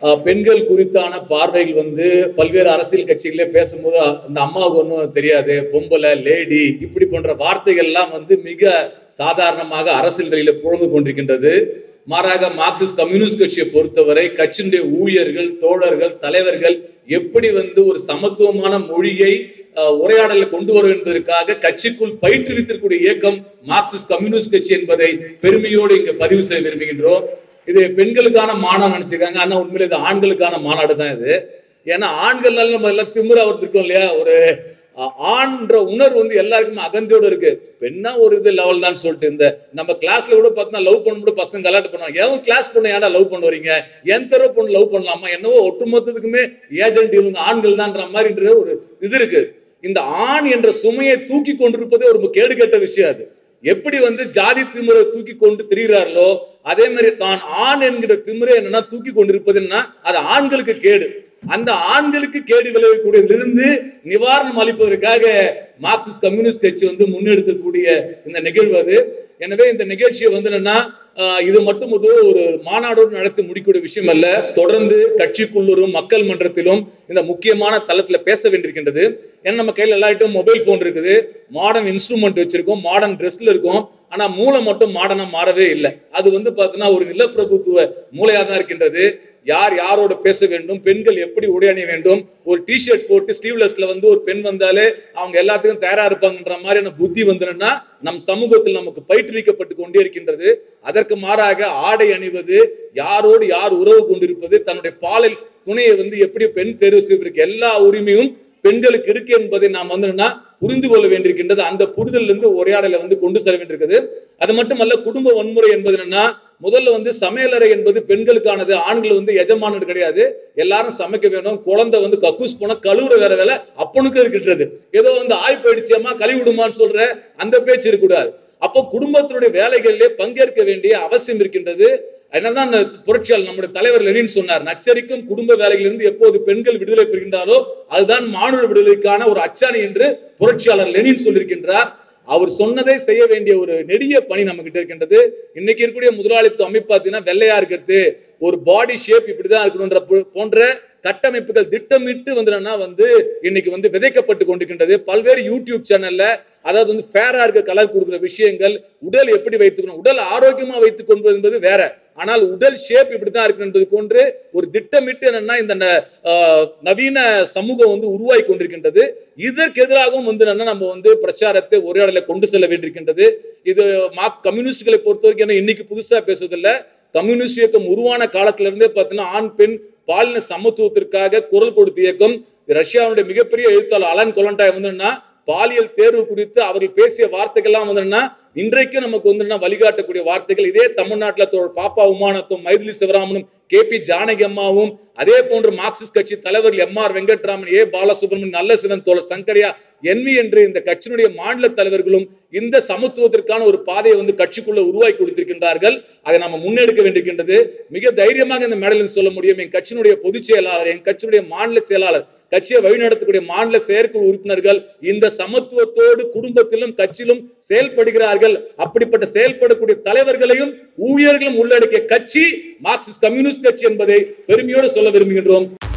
அஹ், பெண்கள் குறித்தான பார்வைகள் வந்து பல்வேறு அரசியல் கட்சிகளே பேசும்போது அ- இந்த அம்மாவுக்கு ஒன்றும் தெரியாது பொம்பளை லேடி இப்படி போன்ற வார்த்தைகள் எல்லாம் வந்து மிக சாதாரணமாக அரசியல் வெளியில புழங்கு கொண்டிருக்கின்றது மாறாக மார்க்சிஸ்ட் கம்யூனிஸ்ட் கட்சியை பொறுத்தவரை கட்சியினுடைய ஊழியர்கள் தோழர்கள் தலைவர்கள் எப்படி வந்து ஒரு சமத்துவமான மொழியை அஹ், உரையாடலில் கொண்டு வரும் என்பதற்காக கட்சிக்குள் பயிற்றுவித்திருக்கூடிய இயக்கம் மார்க்சிஸ்ட் கம்யூனிஸ்ட் கட்சி என்பதை பெருமையோடு இங்கு பதிவு செய்ய விரும்புகின்றோம் இது பெண்களுக்கான மாநாடு நினைச்சிருக்காங்க ஆனா உண்மையில இது ஆண்களுக்கான மாநாடு தான் இது ஏன்னா ஆண்கள்னால நம்ம எல்லாம் திமிரா அவர் இருக்கோம் இல்லையா ஒரு அஹ், ஆண்ன்ற உணர்வு வந்து எல்லாருக்குமே அகந்தியோட இருக்கு பெண்ணா ஒரு இது லெவல் தான் சொல்லிட்டு இந்த நம்ம கிளாஸ்ல கூட பார்த்தா லவ் பண்ணும்போது பசங்க கலாட்டு பண்ணுவாங்க ஏன் கிளாஸ் பொண்ணு ஏன்டா லவ் பண்ண வரீங்க என் தர பொண்ணு லவ் பண்ணலாமா என்னவோ ஒட்டுமொத்தத்துக்குமே ஏஜென்ட் இவங்க ஆண்கள் தான்ற மாதிரின்ற ஒரு இது இருக்கு இந்த ஆண் என்ற சுமையை தூக்கி கொண்டிருப்பதே ஒரு கேடு கெட்ட விஷயம் அது எப்படி வந்து ஜாதி திமிரை தூக்கி கொண்டு திரிகிறார்களோ அதே மாதிரி தான் ஆண் என்கிற திமிரை என்னன்னா தூக்கி கொண்டிருப்பதுன்னா அது ஆண்களுக்கு கேடு அந்த ஆண்களுக்கு கேடு விளைவிக்கூடியதிலிருந்து நிவாரணம் அளிப்பதற்காக மார்க்சிஸ்ட் கம்யூனிஸ்ட் கட்சி வந்து முன்னெடுக்கக்கூடிய இந்த நிகழ்வு அது எனவே இந்த நிகழ்ச்சியை வந்து என்னன்னா ஆஹ், இது மட்டும் ஒரு ஒரு மாநாடோடு நடத்தி முடிக்கக்கூடிய விஷயம் அல்ல தொடர்ந்து கட்சிக்குள்ளரும் மக்கள் மன்றத்திலும் இந்த முக்கியமான தளத்துல பேச வேண்டியிருக்கின்றது ஏன்னா நம்ம கையில எல்லார்ட்டும் மொபைல் போன் இருக்குது மாடர்ன் இன்ஸ்ட்ருமெண்ட் வச்சிருக்கோம் மாடர்ன் ட்ரெஸ்ல இருக்கோம் ஆனா மூளை மட்டும் மாடர்னா மாறவே இல்லை அது வந்து பார்த்தீங்கன்னா ஒரு நிலப்பிரபுத்துவ மூளையா தான் இருக்கின்றது யார் யாரோட பேச வேண்டும் பெண்கள் எப்படி உடை அணிய வேண்டும் ஒரு டிஷர்ட் போட்டு ஸ்லீவ்லெஸ்ல வந்து ஒரு பெண் வந்தாலே அவங்க எல்லாத்துக்கும் தயாரா இருப்பாங்கன்ற மாதிரியான புத்தி வந்துடும்னா நம் சமூகத்தில் நமக்கு பயிற்றுவிக்கப்பட்டு கொண்டே இருக்கின்றது அதற்கு மாறாக ஆடை அணிவது யாரோடு யார் உறவு கொண்டிருப்பது தன்னுடைய பாலியல் துணையை வந்து எப்படி பெண் தேர்வு செய்வதற்கு எல்லா உரிமையும் பெண்களுக்கு இருக்கு என்பதை நாம் வந்து என்னன்னா புரிந்து கொள்ள வேண்டியிருக்கின்றது அந்த புரிதல் இருந்து உரையாடலை வந்து கொண்டு செல்ல வேண்டியிருக்குது அது மட்டுமல்ல குடும்ப வன்முறை என்பது என்னன்னா முதல்ல வந்து சமையலறை என்பது பெண்களுக்கானது ஆண்கள் வந்து எஜமானது கிடையாது எல்லாரும் சமைக்க வேணும் குழந்தை வந்து கக்கூஸ் போனா கழுவுற வேற வேலை அப்பனுக்கு இருக்கின்றது ஏதோ வந்து ஆய் போயிடுச்சியம்மா கழுவி விடுமான்னு சொல்ற அந்த பேச்சு இருக்கக்கூடாது அப்போ குடும்பத்தினுடைய வேலைகளிலே பங்கேற்க வேண்டிய அவசியம் இருக்கின்றது என்னதான் அந்த புரட்சியாளர் நம்முடைய தலைவர் லெனின் சொன்னார் நச்சரிக்கும் குடும்ப வேலைகளிலிருந்து எப்போது பெண்கள் விடுதலை பெறுகின்றாரோ அதுதான் மானுட விடுதலைக்கான ஒரு அச்சாணி என்று புரட்சியாளர் லெனின் சொல்லியிருக்கின்றார் அவர் சொன்னதை செய்ய வேண்டிய ஒரு நெடிய பணி நம்ம கிட்ட இருக்கின்றது இன்னைக்கு இருக்கக்கூடிய முதலாளித்துவ அமைப்பு பார்த்தீங்கன்னா வெள்ளையா இருக்கிறது ஒரு பாடி ஷேப் இப்படிதான் இருக்கணும்ன்ற போ- போன்ற கட்டமைப்புகள் திட்டமிட்டு வந்து வந்து இன்னைக்கு வந்து விதைக்கப்பட்டு கொண்டிருக்கின்றது பல்வேறு யூடியூப் சேனல்ல அதாவது வந்து ஃபேரா இருக்க கலர் கொடுக்குற விஷயங்கள் உடல் எப்படி வைத்துக்கணும் உடல் ஆரோக்கியமா வைத்துக் கொள்வது என்பது வேற ஆனால் உடல் ஷேப் இப்படித்தான் இருக்கு என்பது போன்று ஒரு திட்டமிட்டு என்னன்னா இந்த ந- ஆஹ் நவீன சமூகம் வந்து உருவாகி கொண்டிருக்கின்றது இதற்கு எதிராகவும் வந்து என்னன்னா நம்ம வந்து பிரச்சாரத்தை உரையாடலை கொண்டு செல்ல வேண்டியிருக்கின்றது இது மார்க் கம்யூனிஸ்டுகளை பொறுத்த வரைக்கும் என்ன இன்னைக்கு புதுசா பேசுவதில்ல கம்யூனிஸ்ட் இயக்கம் உருவான காலத்துல இருந்தே பார்த்தீங்கன்னா ஆண் பெண் பாலின சமத்துவத்திற்காக குரல் கொடுத்த இயக்கம் ரஷ்யாவுடைய மிகப்பெரிய எழுத்தாளர் அலன் கொலண்டாய் வந்து என்னன்னா பாலியல் தேர்வு குறித்து அவர்கள் பேசிய வார்த்தைகள்லாம் வந்து என்னன்னா இன்றைக்கு நமக்கு வந்து என்ன வழிகாட்டக்கூடிய வார்த்தைகள் இதே தமிழ்நாட்டுல தோழர் பாப்பா உமானத்தும் மைதிலி சிவராமனும் கே பி ஜானகி அம்மாவும் அதே போன்று மார்க்சிஸ்ட் கட்சி தலைவர் M R Venkataraman A Balasubramanian Nallasivan தோழர் சங்கரியா என்வி என்று இந்த கட்சியினுடைய மாநில தலைவர்களும் இந்த சமத்துவத்திற்கான ஒரு பாதையை வந்து கட்சிக்குள்ள உருவாக்கி கொடுத்திருக்கின்றார்கள் அதை நம்ம முன்னெடுக்க வேண்டியிருக்கின்றது மிக தைரியமாக இந்த மேடையில் சொல்ல முடியும் என் கட்சியினுடைய பொதுச் செயலாளர் என் கட்சியினுடைய மாநில செயலாளர் கட்சியை வழிநடத்தக்கூடிய மாநில செயற்குழு உறுப்பினர்கள் இந்த சமத்துவத்தோடு குடும்பத்திலும் கட்சியிலும் செயல்படுகிறார்கள் அப்படிப்பட்ட செயல்படக்கூடிய தலைவர்களையும் ஊழியர்களும் உள்ளடக்கிய கட்சி மார்க்சிஸ்ட் கம்யூனிஸ்ட் கட்சி என்பதை பெருமையோடு சொல்ல விரும்புகின்றோம்